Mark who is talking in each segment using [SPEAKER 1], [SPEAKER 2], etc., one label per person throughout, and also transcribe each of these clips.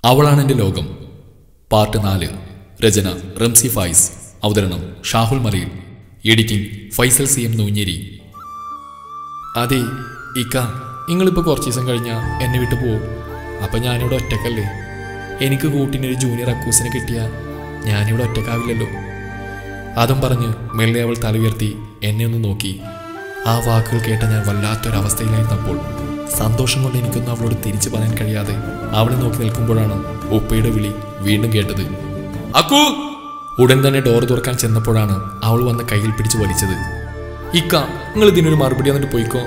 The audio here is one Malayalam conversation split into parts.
[SPEAKER 1] അവളാണ് എൻ്റെ ലോകം പാർട്ട് നാല് രചന റംസി ഫായിസ് അവതരണം Shahul Malayil editing Faisal C M Noonjeri അതെ ഇക്ക നിങ്ങളിപ്പോൾ കുറച്ച് ദിവസം കഴിഞ്ഞാൽ എന്നെ വിട്ടു പോവും അപ്പം ഞാനിവിടെ ഒറ്റക്കല്ലേ എനിക്ക് കൂട്ടിനൊരു ജൂനിയർ അക്കൂസിനെ കിട്ടിയാൽ ഞാനിവിടെ ഒറ്റക്കാവില്ലല്ലോ അതും പറഞ്ഞ് മെല്ലെ അവൾ തല ഉയർത്തി എന്നെ ഒന്ന് നോക്കി ആ വാക്കുകൾ കേട്ട ഞാൻ വല്ലാത്തൊരവസ്ഥയിലായിരുന്നപ്പോൾ സന്തോഷം കൊണ്ട് എനിക്കൊന്നും അവളോട് തിരിച്ചു പറയാൻ കഴിയാതെ അവളെ നോക്കി നിൽക്കുമ്പോഴാണ് ഉപ്പയുടെ വിളി വീണ്ടും കേട്ടത് അക്കു ഉടൻ തന്നെ ഡോർ തുറക്കാൻ ചെന്നപ്പോഴാണ് അവൾ വന്ന് കയ്യിൽ പിടിച്ച് വലിച്ചത് ഇക്ക നിങ്ങൾ ഇതിനൊരു മറുപടി എന്നിട്ട് പോയിക്കോ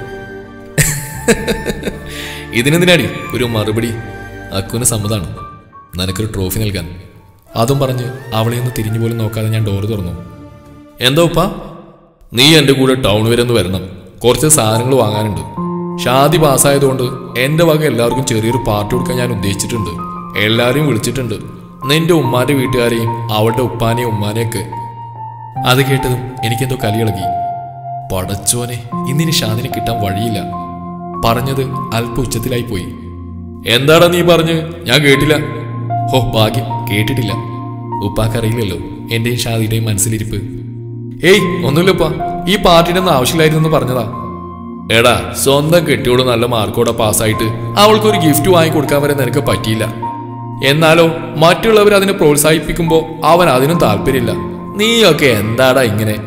[SPEAKER 1] ഇതിനെന്തിനാടി ഒരു മറുപടി അക്കുവിന് സമ്മതാണ് നിനക്കൊരു ട്രോഫി നൽകാൻ അതും പറഞ്ഞ് അവളെ ഒന്ന് തിരിഞ്ഞു പോലും നോക്കാതെ ഞാൻ ഡോറ് തുറന്നു എന്താ ഉപ്പ നീ എൻ്റെ കൂടെ ടൗൺ വരെ ഒന്ന് വരണം കുറച്ച് സാധനങ്ങൾ വാങ്ങാനുണ്ട് ഷാദി പാസ്സായതുകൊണ്ട് എൻ്റെ വക എല്ലാവർക്കും ചെറിയൊരു പാർട്ടി കൊടുക്കാൻ ഞാൻ ഉദ്ദേശിച്ചിട്ടുണ്ട് എല്ലാവരെയും വിളിച്ചിട്ടുണ്ട് നിന്റെ ഉമ്മാന്റെ വീട്ടുകാരെയും അവളുടെ ഉപ്പാനെയും ഉമ്മാനെയൊക്കെ അത് കേട്ടതും എനിക്കെന്തോ കലിയിളകി പടച്ചോനെ ഇന്നിനി ഷാദിനെ കിട്ടാൻ വഴിയില്ല പറഞ്ഞത് അല്പ ഉച്ചത്തിലായി പോയി എന്താടാ നീ പറഞ്ഞ് ഞാൻ കേട്ടില്ല ഹോ ഭാഗ്യം കേട്ടിട്ടില്ല ഉപ്പാക്കറിയില്ലല്ലോ എന്റെയും ഷാദിയുടെയും മനസ്സിലിരിപ്പ് ഏയ് ഒന്നുമില്ലപ്പാ ഈ പാർട്ടിയുടെ ഒന്നും ആവശ്യമില്ലായിരുന്നു പറഞ്ഞതാ എടാ സ്വന്തം കെട്ടിയോട് നല്ല മാർക്കോടെ പാസ്സായിട്ട് അവൾക്കൊരു ഗിഫ്റ്റ് വാങ്ങിക്കൊടുക്കാൻ വരെ നിനക്ക് പറ്റിയില്ല എന്നാലോ മറ്റുള്ളവർ അതിനെ പ്രോത്സാഹിപ്പിക്കുമ്പോൾ അവൻ അതിനും താല്പര്യമില്ല നീയൊക്കെ എന്താടാ ഇങ്ങനെ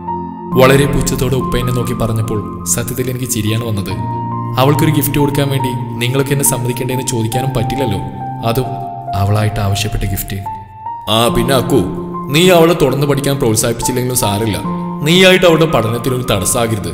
[SPEAKER 1] വളരെ പുച്ഛത്തോടെ ഉപ്പ എന്നെ നോക്കി പറഞ്ഞപ്പോൾ സത്യത്തിൽ എനിക്ക് ചിരിയാണ് വന്നത് അവൾക്കൊരു ഗിഫ്റ്റ് കൊടുക്കാൻ വേണ്ടി നിങ്ങൾക്ക് എന്നെ സമ്മതിക്കേണ്ടതെന്ന് ചോദിക്കാനും പറ്റില്ലല്ലോ അതും അവളായിട്ട് ആവശ്യപ്പെട്ട ഗിഫ്റ്റ് ആ പിന്നെ അക്കു നീ അവളെ തുടർന്ന് പഠിക്കാൻ പ്രോത്സാഹിപ്പിച്ചില്ലെങ്കിലും സാരില്ല നീയായിട്ട് അവളുടെ പഠനത്തിനൊരു തടസ്സമാകരുത്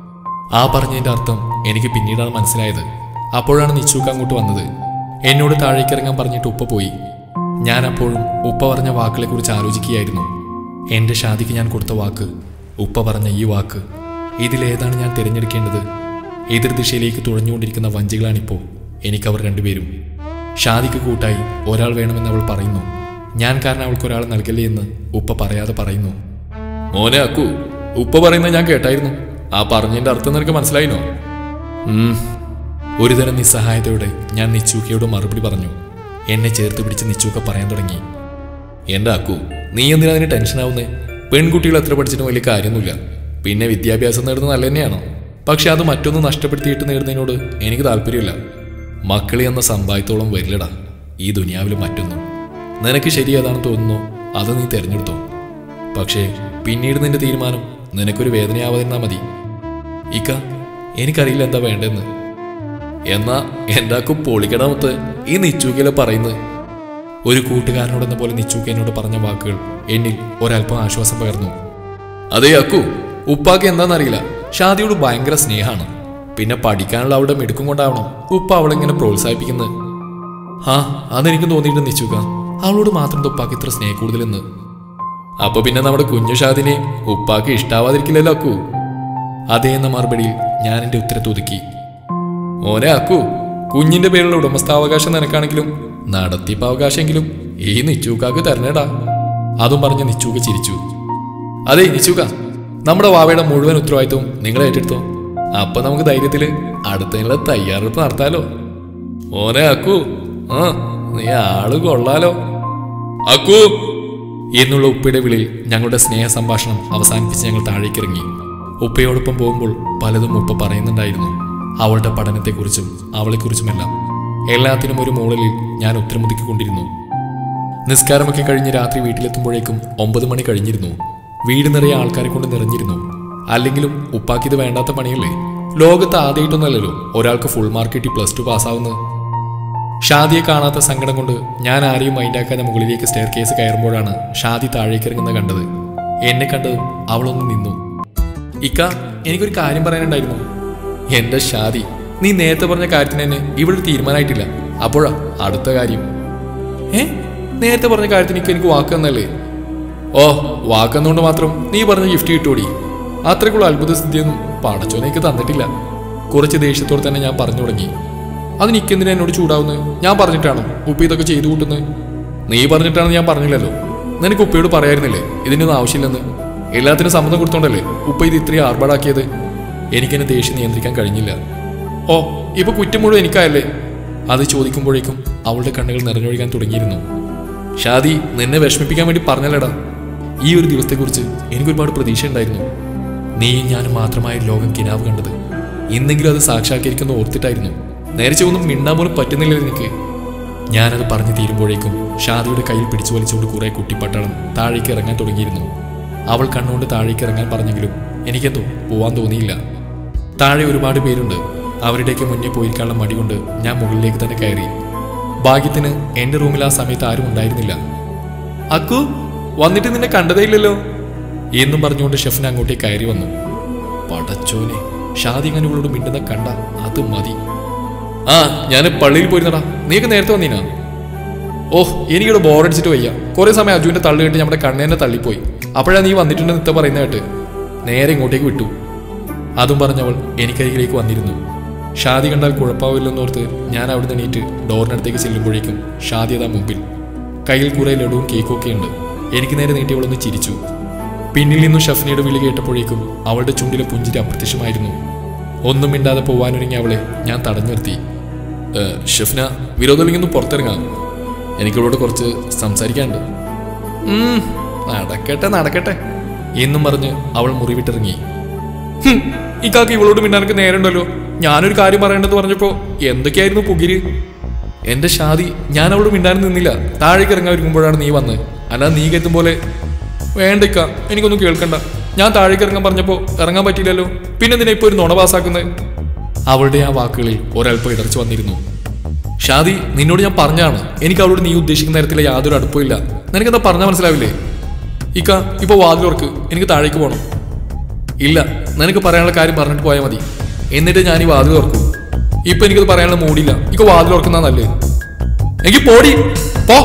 [SPEAKER 1] ആ പറഞ്ഞതിന്റെ അർത്ഥം എനിക്ക് പിന്നീടാണ് മനസ്സിലായത് അപ്പോഴാണ് നിച്ചൂക്ക് അങ്ങോട്ട് വന്നത് എന്നോട് താഴേക്ക് ഇറങ്ങാൻ പറഞ്ഞിട്ട് ഉപ്പ പോയി ഞാൻ അപ്പോഴും ഉപ്പ പറഞ്ഞ വാക്കുകളെ കുറിച്ച് ആലോചിക്കുകയായിരുന്നു എന്റെ ഷാദിക്ക് ഞാൻ കൊടുത്ത വാക്ക് ഉപ്പ പറഞ്ഞ ഈ വാക്ക് ഇതിലേതാണ് ഞാൻ തിരഞ്ഞെടുക്കേണ്ടത് എതിർദിശയിലേക്ക് തുഴഞ്ഞുകൊണ്ടിരിക്കുന്ന വഞ്ചികളാണിപ്പോൾ എനിക്കവർ രണ്ടുപേരും ഷാദിക്ക് കൂട്ടായി ഒരാൾ വേണമെന്ന് അവൾ പറയുന്നു ഞാൻ കാരണം അവൾക്ക് ഒരാൾ നൽകല്ലേ എന്ന് ഉപ്പ പറയാതെ പറയുന്നു മോനെ അക്കു ഉപ്പ പറയുന്നത് ഞാൻ കേട്ടായിരുന്നു ആ പറഞ്ഞതിന്റെ അർത്ഥം നിനക്ക് മനസ്സിലായിനോ ഉം. ഒരുതരം നിസ്സഹായതയോടെ ഞാൻ നിച്ചൂക്കയോട് മറുപടി പറഞ്ഞു എന്നെ ചേർത്ത് പിടിച്ച് നിച്ചൂക്ക പറയാൻ തുടങ്ങി എന്റെ അക്കു നീ എന്തിനാ അതിന് ടെൻഷനാവുന്നേ പെൺകുട്ടികൾ എത്ര പഠിച്ചിട്ടും വലിയ കാര്യമൊന്നുമില്ല പിന്നെ വിദ്യാഭ്യാസം നേടുന്നത് നല്ല തന്നെയാണോ പക്ഷെ അത് മറ്റൊന്ന് നഷ്ടപ്പെടുത്തിയിട്ട് നേടുന്നതിനോട് എനിക്ക് താല്പര്യമില്ല മക്കളെ എന്ന സമ്പാദ്യത്തോളം വരില്ലടാ ഈ ദുനിയാവിൽ മറ്റൊന്നും നിനക്ക് ശരി ഏതാണെന്ന് തോന്നുന്നു അത് നീ തിരഞ്ഞെടുത്തോ പക്ഷേ പിന്നീട് നിന്റെ തീരുമാനം നിനക്കൊരു വേദനയാവാതിരുന്നാ മതി ഇക്ക എനിക്കറിയില്ല എന്താ വേണ്ടെന്ന് എന്നാ എന്താക്കു പൊളിക്കണമത്ത് ഈ നിച്ചൂക്കയിലെ പറയുന്നത് ഒരു കൂട്ടുകാരനോടെന്ന പോലെ നിച്ചൂക്ക എന്നോട് പറഞ്ഞ വാക്കുകൾ എന്നിൽ ഒരല്പം ആശ്വാസം പകർന്നു അതെ അക്കു ഉപ്പാക്ക് എന്താണെന്നറിയില്ല ഷാദിയോട് ഭയങ്കര സ്നേഹമാണ് പിന്നെ പഠിക്കാനുള്ള അവളുടെ മിടുക്കും കൊണ്ടാവണം ഉപ്പ അവളെങ്ങനെ പ്രോത്സാഹിപ്പിക്കുന്നത് ആ അതെനിക്ക് തോന്നിയിട്ട് നിച്ചൂക്ക അവളോട് മാത്രം എന്താ ഉപ്പാക്ക് ഇത്ര സ്നേഹം കൂടുതലെന്ന് അപ്പൊ പിന്നെ നമ്മുടെ കുഞ്ഞു ഷാദിനെ ഉപ്പാക്ക് ഇഷ്ടാവാതിരിക്കില്ലല്ലോ അക്കു അതേ എന്ന മറുപടിയിൽ ഞാൻ എന്റെ ഉത്തരത്ത് ഒതുക്കി മോനെ അക്കു കുഞ്ഞിന്റെ പേരിലുള്ള ഉടമസ്ഥാവകാശം നിനക്കാണെങ്കിലും നടത്തിപ്പവകാശമെങ്കിലും ഈ നിച്ചൂക്കാക്ക് തരണേടാ അതും പറഞ്ഞ് നിച്ചൂക്ക ചിരിച്ചു അതെ നിച്ചൂക്ക നമ്മുടെ വാവയുടെ മുഴുവൻ ഉത്തരവാദിത്വവും നിങ്ങൾ ഏറ്റെടുത്തോ അപ്പൊ നമുക്ക് ധൈര്യത്തില് അടുത്തതിനുള്ള തയ്യാറെടുപ്പ് നടത്താലോ മോനെ അക്കു ആ നീ ആള് കൊള്ളാലോ അക്കു എന്നുള്ള ഉപ്പയുടെ വിളിയിൽ ഞങ്ങളുടെ സ്നേഹ സംഭാഷണം അവസാനിപ്പിച്ച് ഞങ്ങൾ താഴേക്കിറങ്ങി ഉപ്പയോടൊപ്പം പോകുമ്പോൾ പലതും ഉപ്പ പറയുന്നുണ്ടായിരുന്നു അവളുടെ പഠനത്തെക്കുറിച്ചും അവളെക്കുറിച്ചുമെല്ലാം എല്ലാത്തിനും ഒരു മൂളലിൽ ഞാൻ ഉത്തരമുദിക്കൊണ്ടിരുന്നു നിസ്കാരമൊക്കെ കഴിഞ്ഞ് രാത്രി വീട്ടിലെത്തുമ്പോഴേക്കും ഒമ്പത് മണി കഴിഞ്ഞിരുന്നു വീട് നിറയെ ആൾക്കാരെ കൊണ്ട് നിറഞ്ഞിരുന്നു അല്ലെങ്കിലും ഉപ്പാക്കിത് വേണ്ടാത്ത പണിയല്ലേ ലോകത്ത് ആദ്യമായിട്ടൊന്നല്ലല്ലോ ഒരാൾക്ക് ഫുൾ മാർക്ക് കിട്ടി പ്ലസ് ടു പാസ്സാവുന്നത് ഷാദിയെ കാണാത്ത സങ്കടം കൊണ്ട് ഞാൻ ആരെയും മൈൻഡാക്കാതെ മുകളിലേക്ക് സ്റ്റെയർ കേസ് കയറുമ്പോഴാണ് ഷാദി താഴേക്ക് ഇറങ്ങുന്നത് കണ്ടത് എന്നെ കണ്ടതും അവളൊന്ന് നിന്നു ഇക്ക എനിക്കൊരു കാര്യം പറയാനുണ്ടായിരുന്നു എന്റെ ഷാദി നീ നേരത്തെ പറഞ്ഞ കാര്യത്തിന് തന്നെ ഇവിടെ തീരുമാനമായിട്ടില്ല അപ്പോഴാ അടുത്ത കാര്യം ഏ നേരത്തെ പറഞ്ഞ കാര്യത്തിന് ഇക്ക എനിക്ക് വാക്ക് തന്നല്ലേ ഓ വാക്കെന്നുകൊണ്ട് മാത്രം നീ പറഞ്ഞ ഗിഫ്റ്റ് കിട്ടൂടി അത്രയ്ക്കുള്ള അത്ഭുത സ്ഥിതിയൊന്നും പടച്ചോനേക്ക് തന്നിട്ടില്ല കുറച്ച് ദേഷ്യത്തോടെ തന്നെ ഞാൻ പറഞ്ഞു തുടങ്ങി അതിന് ഇക്കെന്തിനാ എന്നോട് ചൂടാവുന്നത് ഞാൻ പറഞ്ഞിട്ടാണോ ഉപ്പ ഇതൊക്കെ ചെയ്തു കൂട്ടുന്നത് നീ പറഞ്ഞിട്ടാണെന്ന് ഞാൻ പറഞ്ഞില്ലല്ലോ നിനക്ക് ഉപ്പയോട് പറയായിരുന്നില്ലേ ഇതിനൊന്നും ആവശ്യമില്ലെന്ന് എല്ലാത്തിനും സമ്മതം കൊടുത്തോണ്ടല്ലേ ഉപ്പ ഇത് ഇത്രയും ആർഭാടാക്കിയത് എനിക്കെന്നെ ദേഷ്യം നിയന്ത്രിക്കാൻ കഴിഞ്ഞില്ല ഓ ഇപ്പൊ കുറ്റം മുഴുവൻ എനിക്കായല്ലേ അത് ചോദിക്കുമ്പോഴേക്കും അവളുടെ കണ്ണുകൾ നിറഞ്ഞൊഴിക്കാൻ തുടങ്ങിയിരുന്നു ഷാദി നിന്നെ വിഷമിപ്പിക്കാൻ വേണ്ടി പറഞ്ഞല്ലടാ ഈ ഒരു ദിവസത്തെക്കുറിച്ച് എനിക്കൊരുപാട് പ്രതീക്ഷ ഉണ്ടായിരുന്നു നീയും ഞാനും മാത്രമായ ഒരു ലോകം കിനാവ് കണ്ടത് ഇന്നെങ്കിലും അത് സാക്ഷാത്കരിക്കുന്ന ഓർത്തിട്ടായിരുന്നു നേരെ ഒന്നും മിണ്ടാൻ പോലും പറ്റുന്നില്ല എനിക്ക് ഞാനത് പറഞ്ഞു തീരുമ്പോഴേക്കും ഷാദിയുടെ കയ്യിൽ പിടിച്ചു വലിച്ചുകൊണ്ട് കുറെ കുട്ടിപ്പട്ടാളം താഴേക്ക് ഇറങ്ങാൻ തുടങ്ങിയിരുന്നു അവൾ കണ്ണുകൊണ്ട് താഴേക്ക് ഇറങ്ങാൻ പറഞ്ഞെങ്കിലും എനിക്കെന്തോ പോവാൻ തോന്നിയില്ല താഴെ ഒരുപാട് പേരുണ്ട് അവരുടെയൊക്കെ മുന്നേ പോയിരിക്കാനുള്ള മടി കൊണ്ട് ഞാൻ മുകളിലേക്ക് തന്നെ കയറി ഭാഗ്യത്തിന് എന്റെ റൂമിൽ ആ സമയത്ത് ആരും ഉണ്ടായിരുന്നില്ല അക്കു വന്നിട്ട് നിന്നെ കണ്ടതേ ഇല്ലല്ലോ എന്നും പറഞ്ഞുകൊണ്ട് ഷെഫിന് അങ്ങോട്ടേക്ക് കയറി വന്നു പടച്ചോനെ ഷാദി അങ്ങനെ ഇവളോട് മിണ്ടുന്ന കണ്ട അത് മതി ആ ഞാൻ പള്ളിയിൽ പോയിരുന്നടാ നീയൊക്കെ നേരത്തെ വന്നീനാ ഓഹ് എനിക്കിവിടെ ബോറടിച്ചിട്ട് വയ്യ കുറെ സമയം അജുവിന്റെ തള്ളി കേട്ട് നമ്മുടെ കണ്ണേനെ തള്ളിപ്പോയി അപ്പോഴാ നീ വന്നിട്ടുണ്ട് നിത്ത പറയുന്ന കേട്ട് നേരെ ഇങ്ങോട്ടേക്ക് വിട്ടു അതും പറഞ്ഞവൾ എനിക്കരികിലേക്ക് വന്നിരുന്നു ഷാദി കണ്ടാൽ കുഴപ്പമില്ലെന്നോർത്ത് ഞാൻ അവിടെ എണീറ്റ് ഡോറിനടുത്തേക്ക് ചെല്ലുമ്പോഴേക്കും ഷാദി അതാ മുമ്പിൽ കയ്യിൽ കുറെ ലഡുവും കേക്കും ഒക്കെ ഉണ്ട് എനിക്ക് നേരെ നീട്ടിയവളൊന്ന് ചിരിച്ചു പിന്നിൽ നിന്നും ഷഫ്നയുടെ വിളി കേട്ടപ്പോഴേക്കും അവളുടെ ചുണ്ടിലെ പുഞ്ചിരി അപ്രത്യക്ഷമായിരുന്നു ഒന്നും മിണ്ടാതെ പോവാനൊരുങ്ങി അവളെ ഞാൻ തടഞ്ഞു നിർത്തി "ഏ, ഷഫ്ന വിരോധമില്ലെന്ന് പുറത്തിറങ്ങാം എനിക്കവളോട് കുറച്ച് സംസാരിക്കാനുണ്ട് "ഉം, നടക്കട്ടെ നടക്കട്ടെ എന്നും പറഞ്ഞ് അവൾ മുറി വിട്ടിറങ്ങി "ഹും, ഈ കാക്ക ഇവളോട് മിണ്ടാനൊക്കെ നേരമുണ്ടല്ലോ ഞാനൊരു കാര്യം പറയേണ്ടത് പറഞ്ഞപ്പോ എന്തൊക്കെയായിരുന്നു പുകിര് എന്റെ ഷാദി ഞാൻ അവളോട് മിണ്ടാനും നിന്നില്ല താഴേക്ക് ഇറങ്ങാൻ ഒരുങ്ങുമ്പോഴാണ് നീ വന്ന് അല്ലാതെ നീ കെത്തും പോലെ വേണ്ടിക്ക എനിക്കൊന്നും കേൾക്കണ്ട ഞാൻ താഴേക്ക് ഇറങ്ങാൻ പറഞ്ഞപ്പോ ഇറങ്ങാൻ പറ്റിയില്ലല്ലോ പിന്നെ എന്തിനാ ഇപ്പൊ ഒരു നുണ പാസ്സാക്കുന്നത് അവളുടെ ആ വാക്കുകളിൽ ഒരൽപ്പം ഇടർച്ച വന്നിരുന്നു ഷാദി നിന്നോട് ഞാൻ പറഞ്ഞാണ് എനിക്ക് അവളോട് നീ ഉദ്ദേശിക്കുന്ന തരത്തിലെ യാതൊരു അടുപ്പമില്ല നിനക്കെന്താ പറഞ്ഞാൽ മനസ്സിലാവില്ലേ ഇക്ക ഇപ്പൊ വാതിലോർക്ക് എനിക്ക് താഴേക്ക് പോകണം ഇല്ല നിനക്ക് പറയാനുള്ള കാര്യം പറഞ്ഞിട്ട് പോയാൽ മതി എന്നിട്ട് ഞാൻ ഈ വാതിൽ തുറക്കും ഇപ്പൊ എനിക്കത് പറയാനുള്ള മൂടില്ല ഇപ്പൊ വാതിൽ തുറക്കുന്ന നല്ലത് എനിക്ക് പോടി പോ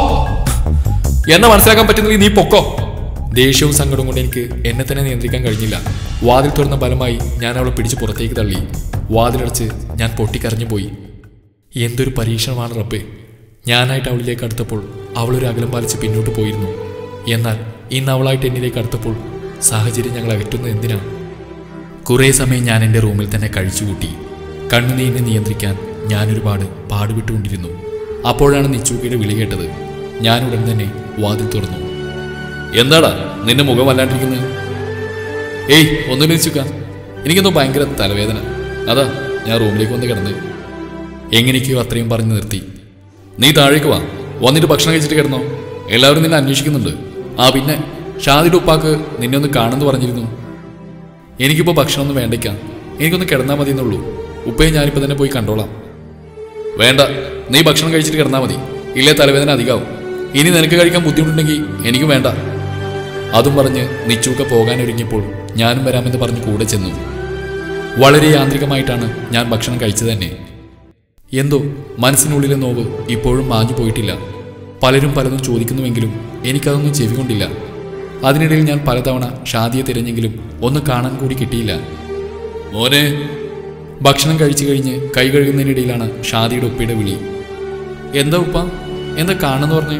[SPEAKER 1] എന്നെ മനസ്സിലാക്കാൻ പറ്റുന്നില്ല നീ പൊക്കോ ദേഷ്യവും സങ്കടവും കൊണ്ട് എനിക്ക് എന്നെ തന്നെ നിയന്ത്രിക്കാൻ കഴിഞ്ഞില്ല വാതിൽ തുറന്ന ബലമായി ഞാൻ അവളെ പിടിച്ച് പുറത്തേക്ക് തള്ളി വാതിലടച്ച് ഞാൻ പൊട്ടിക്കരഞ്ഞു പോയി എന്തൊരു പരീക്ഷണമാണ് റബ്ബേ ഞാനായിട്ട് അവളിലേക്ക് അടുത്തപ്പോൾ അവളൊരു അകലം പാലിച്ച് പിന്നോട്ട് പോയിരുന്നു എന്നാൽ ഇന്ന് അവളായിട്ട് എന്നിലേക്ക് അടുത്തപ്പോൾ സാഹചര്യം ഞങ്ങൾ അകറ്റുന്നത് എന്തിനാ കുറേ സമയം ഞാൻ എൻ്റെ റൂമിൽ തന്നെ കഴിച്ചുകൂട്ടി കണ്ണുനീരിനെ നിയന്ത്രിക്കാൻ ഞാനൊരുപാട് പാടുപെട്ടുകൊണ്ടിരുന്നു അപ്പോഴാണ് നിച്ചൂക്കിയുടെ വിളി കേട്ടത് ഞാൻ ഉടൻ തന്നെ വാതിൽ തുറന്നു എന്താടാ നിന്റെ മുഖം വല്ലാണ്ടിരിക്കുന്നത് ഏയ് ഒന്നുമില്ല നിച്ചുക്ക എനിക്കെന്തോ ഭയങ്കര തലവേദന അതാ ഞാൻ റൂമിലേക്ക് വന്ന് കിടന്ന് എങ്ങനെയൊക്കെയോ അത്രയും പറഞ്ഞു നിർത്തി നീ താഴേക്ക് വാ വന്നിട്ട് ഭക്ഷണം കഴിച്ചിട്ട് കിടന്നോ എല്ലാവരും നിന്നെ അന്വേഷിക്കുന്നുണ്ട് ആ പിന്നെ ഷാദിയുടെ ഉപ്പാക്ക് നിന്നെ ഒന്ന് കാണുമെന്ന് പറഞ്ഞിരുന്നു എനിക്കിപ്പോൾ ഭക്ഷണമൊന്നും വേണ്ടയ്ക്കാം എനിക്കൊന്ന് കിടന്നാൽ മതി എന്നുള്ളൂ ഉപ്പയെ ഞാനിപ്പോൾ തന്നെ പോയി കണ്ടോളാം വേണ്ട നീ ഭക്ഷണം കഴിച്ചിട്ട് കിടന്നാൽ മതി ഇല്ലേ തലവേദന അധികമാവും ഇനി നിനക്ക് കഴിക്കാൻ ബുദ്ധിമുട്ടുണ്ടെങ്കിൽ എനിക്കും വേണ്ട അതും പറഞ്ഞ് നിച്ചൂക്ക പോകാനൊരുങ്ങിയപ്പോൾ ഞാനും വരാമെന്ന് പറഞ്ഞ് കൂടെ ചെന്നു വളരെ യാന്ത്രികമായിട്ടാണ് ഞാൻ ഭക്ഷണം കഴിച്ചത് തന്നെ എന്തോ മനസ്സിനുള്ളിലെ നോവ് ഇപ്പോഴും മാഞ്ഞു പോയിട്ടില്ല പലരും പലതും ചോദിക്കുന്നുവെങ്കിലും എനിക്കതൊന്നും ചെവി കൊണ്ടില്ല അതിനിടയിൽ ഞാൻ പലതവണ ഷാദിയെ തിരഞ്ഞെങ്കിലും ഒന്ന് കാണാൻ കൂടി കിട്ടിയില്ല മോനെ ഭക്ഷണം കഴിച്ചു കഴിഞ്ഞ് കൈ കഴുകുന്നതിനിടയിലാണ് ഷാദിയുടെ ഉപ്പയുടെ വിളി എന്താ ഉപ്പ എന്താ കാണുന്നു പറഞ്ഞേ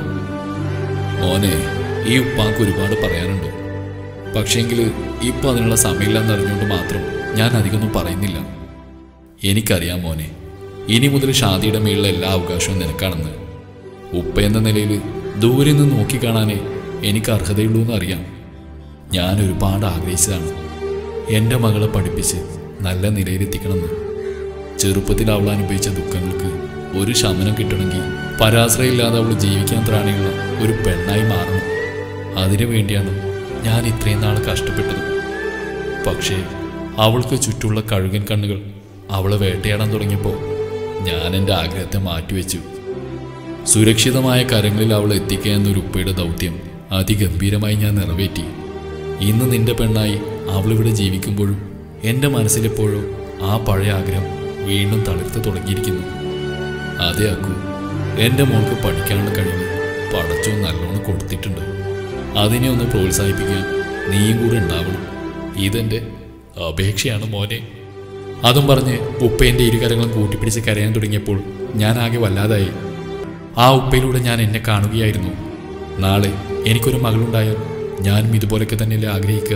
[SPEAKER 1] മോനെ ഈ ഉപ്പാക്ക് ഒരുപാട് പറയാനുണ്ട് പക്ഷേങ്കിൽ ഇപ്പം അതിനുള്ള സമയമില്ലെന്ന് അറിഞ്ഞുകൊണ്ട് മാത്രം ഞാൻ അധികമൊന്നും പറയുന്നില്ല എനിക്കറിയാം മോനെ ഇനി മുതൽ ഷാദിയുടെ മേലുള്ള എല്ലാ അവകാശവും നിനക്കാണെന്ന് ഉപ്പ എന്ന നിലയിൽ ദൂരെ നിന്ന് നോക്കിക്കാണാനേ എനിക്ക് അർഹതയുള്ളൂ എന്ന് അറിയാം ഞാൻ ഒരുപാട് ആഗ്രഹിച്ചതാണ് എൻ്റെ മകളെ പഠിപ്പിച്ച് നല്ല നിലയിലെത്തിക്കണമെന്ന് ചെറുപ്പത്തിൽ അവൾ അനുഭവിച്ച ദുഃഖങ്ങൾക്ക് ഒരു ശമനം കിട്ടണമെങ്കിൽ പരാശ്രയമില്ലാതെ അവൾ ജീവിക്കാൻ ത്രാണിയുള്ള ഒരു പെണ്ണായി മാറണം അതിനു വേണ്ടിയാണ് ഞാൻ ഇത്രയും നാൾ കഷ്ടപ്പെട്ടത് പക്ഷേ അവൾക്ക് ചുറ്റുള്ള കഴുകൻ കണ്ണുകൾ അവളെ വേട്ടയാടാൻ തുടങ്ങിയപ്പോൾ ഞാൻ എൻ്റെ ആഗ്രഹത്തെ മാറ്റിവെച്ചു സുരക്ഷിതമായ കരങ്ങളിൽ അവൾ എത്തിക്കുക എന്നൊരു ഉപ്പയുടെ ദൗത്യം അതിഗംഭീരമായി ഞാൻ നിറവേറ്റി ഇന്ന് നിന്റെ പെണ്ണായി അവളിവിടെ ജീവിക്കുമ്പോഴും എൻ്റെ മനസ്സിലെപ്പോഴോ ആ പഴയ ആഗ്രഹം വീണ്ടും തളിർത്ത് തുടങ്ങിയിരിക്കുന്നു അതെ അക്കു എൻ്റെ മോൾക്ക് പഠിക്കാനുള്ള കഴിവ് പടച്ചോ നല്ലോണം കൊടുത്തിട്ടുണ്ട് അതിനെ ഒന്ന് പ്രോത്സാഹിപ്പിക്കാൻ നീയും കൂടെ ഉണ്ടാവണം ഇതെൻ്റെ അപേക്ഷയാണ് മോനെ അതും പറഞ്ഞ് ഉപ്പേൻ്റെ ഇരുകരങ്ങളും കൂട്ടിപ്പിടിച്ച് കരയാൻ തുടങ്ങിയപ്പോൾ ഞാൻ ആകെ വല്ലാതായി ആ ഉപ്പയിലൂടെ ഞാൻ എന്നെ കാണുകയായിരുന്നു നാളെ എനിക്കൊരു മകളുണ്ടായാൽ ഞാനും ഇതുപോലൊക്കെ തന്നെയല്ലേ ആഗ്രഹിക്കുക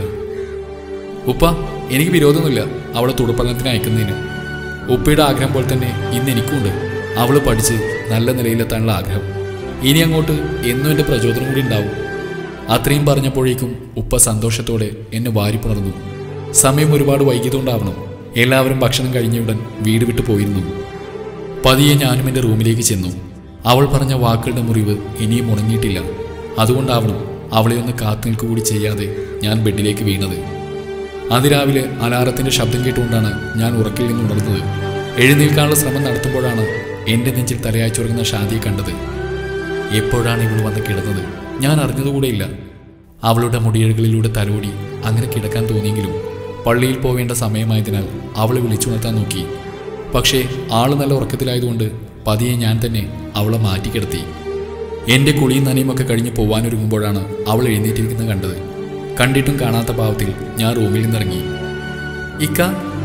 [SPEAKER 1] ഉപ്പ എനിക്ക് വിരോധമൊന്നുമില്ല അവളെ തുടർപഠനത്തിന് അയക്കുന്നതിന് ഉപ്പയുടെ ആഗ്രഹം പോലെ തന്നെ ഇന്ന് എനിക്കുണ്ട് അവൾ പഠിച്ച് നല്ല നിലയിലെത്താനുള്ള ആഗ്രഹം ഇനി അങ്ങോട്ട് എന്നും എൻ്റെ പ്രചോദനം കൂടി ഉണ്ടാവും അത്രയും പറഞ്ഞപ്പോഴേക്കും ഉപ്പ സന്തോഷത്തോടെ എന്നെ വാരിപ്പുണർന്നു സമയം ഒരുപാട് വൈകിയതുകൊണ്ടാവണം എല്ലാവരും ഭക്ഷണം കഴിഞ്ഞയുടൻ വീട് വിട്ടു പോയിരുന്നു പതിയെ ഞാനും എൻ്റെ റൂമിലേക്ക് ചെന്നു അവൾ പറഞ്ഞ വാക്കുകളുടെ മുറിവ് ഇനിയും ഉണങ്ങിയിട്ടില്ല അതുകൊണ്ടാവണം അവളെ ഒന്ന് കാത്തു നിൽക്കുക കൂടി ചെയ്യാതെ ഞാൻ ബെഡിലേക്ക് വീണത് അതിരാവിലെ അലാറത്തിന്റെ ശബ്ദം കേട്ടുകൊണ്ടാണ് ഞാൻ ഉറക്കിൽ നിന്ന് ഉണർന്നത് എഴുന്നേൽക്കാനുള്ള ശ്രമം നടത്തുമ്പോഴാണ് എൻ്റെ നെഞ്ചിൽ തലയാച്ചുറങ്ങുന്ന ഷാദിയെ കണ്ടത് എപ്പോഴാണ് ഇവൾ വന്ന് കിടന്നത് ഞാൻ അറിഞ്ഞതുകൂടെയില്ല അവളുടെ മുടിയഴുകളിലൂടെ തലോടി അങ്ങനെ കിടക്കാൻ തോന്നിയെങ്കിലും പള്ളിയിൽ പോവേണ്ട സമയമായതിനാൽ അവളെ വിളിച്ചുണർത്താൻ നോക്കി പക്ഷേ ആള് നല്ല ഉറക്കത്തിലായതുകൊണ്ട് പതിയെ ഞാൻ തന്നെ അവളെ മാറ്റിക്കിടത്തി എൻ്റെ കുളിയും നനയുമൊക്കെ കഴിഞ്ഞ് പോവാനൊരുങ്ങുമ്പോഴാണ് അവൾ എഴുന്നേറ്റിരിക്കുന്നത് കണ്ടത് കണ്ടിട്ടും കാണാത്ത ഭാവത്തിൽ ഞാൻ റൂമിൽ നിന്നിറങ്ങി ഇക്ക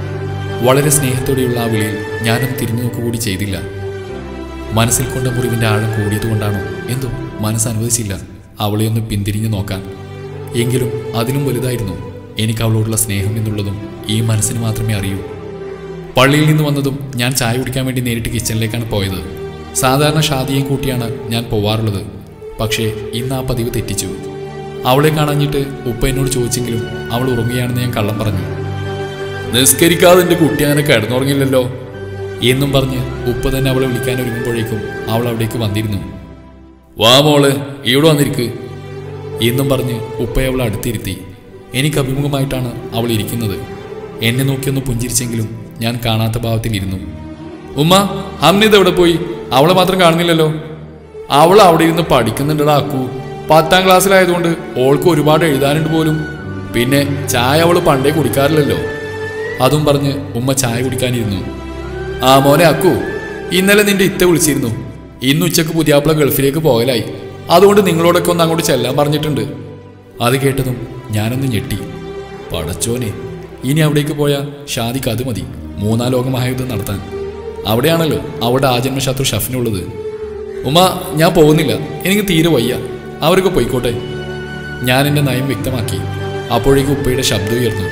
[SPEAKER 1] വളരെ സ്നേഹത്തോടെയുള്ള ആ വിളിയിൽ ഞാനും തിരിഞ്ഞു നോക്കുകൂടി ചെയ്തില്ല മനസ്സിൽ കൊണ്ട മുറിവിന്റെ ആഴം കൂടിയതുകൊണ്ടാണോ എന്തോ മനസ്സ് അനുവദിച്ചില്ല അവളെ ഒന്ന് പിന്തിരിഞ്ഞു നോക്കാൻ എങ്കിലും അതിലും വലുതായിരുന്നു എനിക്ക് അവളോടുള്ള സ്നേഹം എന്നുള്ളതും ഈ മനസ്സിന് മാത്രമേ അറിയൂ പള്ളിയിൽ നിന്ന് വന്നതും ഞാൻ ചായ കുടിക്കാൻ വേണ്ടി നേരിട്ട് കിച്ചണിലേക്കാണ് പോയത് സാധാരണ ഷാദിയെയും കൂട്ടിയാണ് ഞാൻ പോവാറുള്ളത് പക്ഷേ ഇന്ന് ആ പതിവ് തെറ്റിച്ചു അവളെ കാണാഞ്ഞിട്ട് ഉപ്പ എന്നോട് ചോദിച്ചെങ്കിലും അവൾ ഉറങ്ങുകയാണെന്ന് ഞാൻ കള്ളം പറഞ്ഞു നിസ്കരിക്കാതെ എൻ്റെ കുട്ടി അങ്ങനെ കിടന്നുറങ്ങില്ലല്ലോ എന്നും പറഞ്ഞ് ഉപ്പ തന്നെ അവളെ വിളിക്കാൻ ഒരുങ്ങുമ്പോഴേക്കും അവൾ അവിടേക്ക് വന്നിരുന്നു വാ മോള് ഇവിടെ വന്നിരിക്ക് എന്നും പറഞ്ഞ് ഉപ്പയെ അവൾ അടുത്തിരുത്തി എനിക്ക് അഭിമുഖമായിട്ടാണ് അവൾ ഇരിക്കുന്നത് എന്നെ നോക്കിയൊന്ന് പുഞ്ചിരിച്ചെങ്കിലും ഞാൻ കാണാത്ത ഭാവത്തിലിരുന്നു ഉമ്മ ഹംനിത് എവിടെ പോയി അവളെ മാത്രം കാണുന്നില്ലല്ലോ അവൾ അവിടെ ഇരുന്ന് പഠിക്കുന്നുണ്ടടാ അക്കു പത്താം ക്ലാസ്സിലായതുകൊണ്ട് ഓൾക്ക് ഒരുപാട് എഴുതാനുണ്ട് പോലും പിന്നെ ചായ അവൾ പണ്ടേ കുടിക്കാറില്ലല്ലോ അതും പറഞ്ഞ് ഉമ്മ ചായ കുടിക്കാനിരുന്നു ആ മോനെ അക്കു ഇന്നലെ നിന്റെ ഇത്ത വിളിച്ചിരുന്നു ഇന്ന് ഉച്ചക്ക് പുതിയാപ്പിള ഗൾഫിലേക്ക് പോകലായി അതുകൊണ്ട് നിങ്ങളോടൊക്കെ ഒന്ന് അങ്ങോട്ട് ചെല്ലാൻ പറഞ്ഞിട്ടുണ്ട് അത് കേട്ടതും ഞാനൊന്ന് ഞെട്ടി പടച്ചോനെ ഇനി അവിടേക്ക് പോയാൽ ഷാദിക്ക് അത് മതി മൂന്നാം ലോക മഹായുദ്ധം നടത്താൻ അവിടെയാണല്ലോ അവിടെ ആജന്മ ശത്രു ഷഫിനുള്ളത് ഉമ്മ ഞാൻ പോകുന്നില്ല എനിക്ക് തീരെ വയ്യ അവരൊക്കെ പോയിക്കോട്ടെ ഞാൻ എൻ്റെ നയം വ്യക്തമാക്കി അപ്പോഴേക്കും ഉപ്പയുടെ ശബ്ദം ഉയർന്നു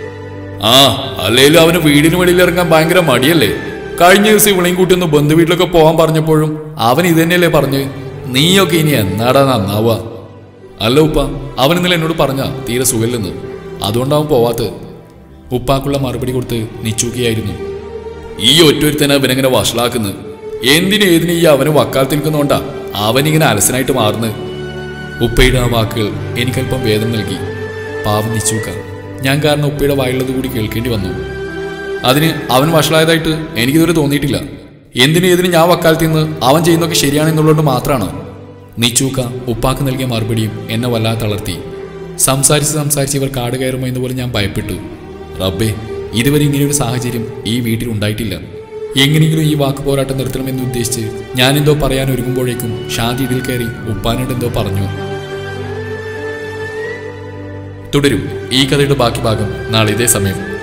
[SPEAKER 1] ആ അല്ലേലും അവന് വീടിന് വെളിയിൽ ഇറങ്ങാൻ ഭയങ്കര മടിയല്ലേ കഴിഞ്ഞ ദിവസം ഇവളെയും കൂട്ടി ഒന്ന് ബന്ധു വീട്ടിലൊക്കെ പോകാൻ പറഞ്ഞപ്പോഴും അവൻ ഇത് തന്നെയല്ലേ പറഞ്ഞ് നീയൊക്കെ ഇനി എന്നാടാ നന്നാവുക അല്ല ഉപ്പ അവൻ ഇന്നലെ എന്നോട് പറഞ്ഞ തീരെ സുഖമില്ലെന്ന് അതുകൊണ്ടാവും പോവാത്തത് ഉപ്പാക്കുള്ള മറുപടി കൊടുത്ത് നിച്ചൂക്കിയായിരുന്നു ഈ ഒറ്റൊരുത്തനെ അവനെങ്ങനെ വഷളാക്കുന്നത് എന്തിനും ഏതിനും ഈ അവന് വക്കാലത്ത് നിൽക്കുന്നോണ്ടാ അവനിങ്ങനെ അലസനായിട്ട് മാറുന്നത് ഉപ്പയുടെ ആ വാക്കുകൾ എനിക്കല്പം വേദന നൽകി പാവം നിച്ചൂക്ക ഞാൻ കാരണം ഉപ്പയുടെ വായുള്ളത് കൂടി കേൾക്കേണ്ടി വന്നു അതിന് അവൻ വഷളായതായിട്ട് എനിക്കിതുവരെ തോന്നിയിട്ടില്ല എന്തിനും ഏതിനും ഞാൻ വക്കാലത്ത് നിന്ന് അവൻ ചെയ്യുന്നതൊക്കെ ശരിയാണെന്നുള്ളത് മാത്രമാണ് നിച്ചൂക്ക ഉപ്പാക്ക് നൽകിയ മറുപടിയും എന്നെ വല്ലാതെ തളർത്തി സംസാരിച്ച് സംസാരിച്ച് ഇവർ കാട് കയറുമോ എന്ന് പോലും ഞാൻ ഭയപ്പെട്ടു റബ്ബേ ഇതുവരെ ഇങ്ങനെയൊരു സാഹചര്യം ഈ വീട്ടിൽ ഉണ്ടായിട്ടില്ല എങ്ങനെയെങ്കിലും ഈ വാക്ക് പോരാട്ടം നിർത്തണമെന്ന് ഉദ്ദേശിച്ച് ഞാനെന്തോ പറയാൻ ഒരുങ്ങുമ്പോഴേക്കും ഷാദി ഇതിൽ കയറി ഉപ്പാനോട് എന്തോ പറഞ്ഞു തുടരും ഈ കഥയുടെ ബാക്കി ഭാഗം നാളെ ഇതേ സമയം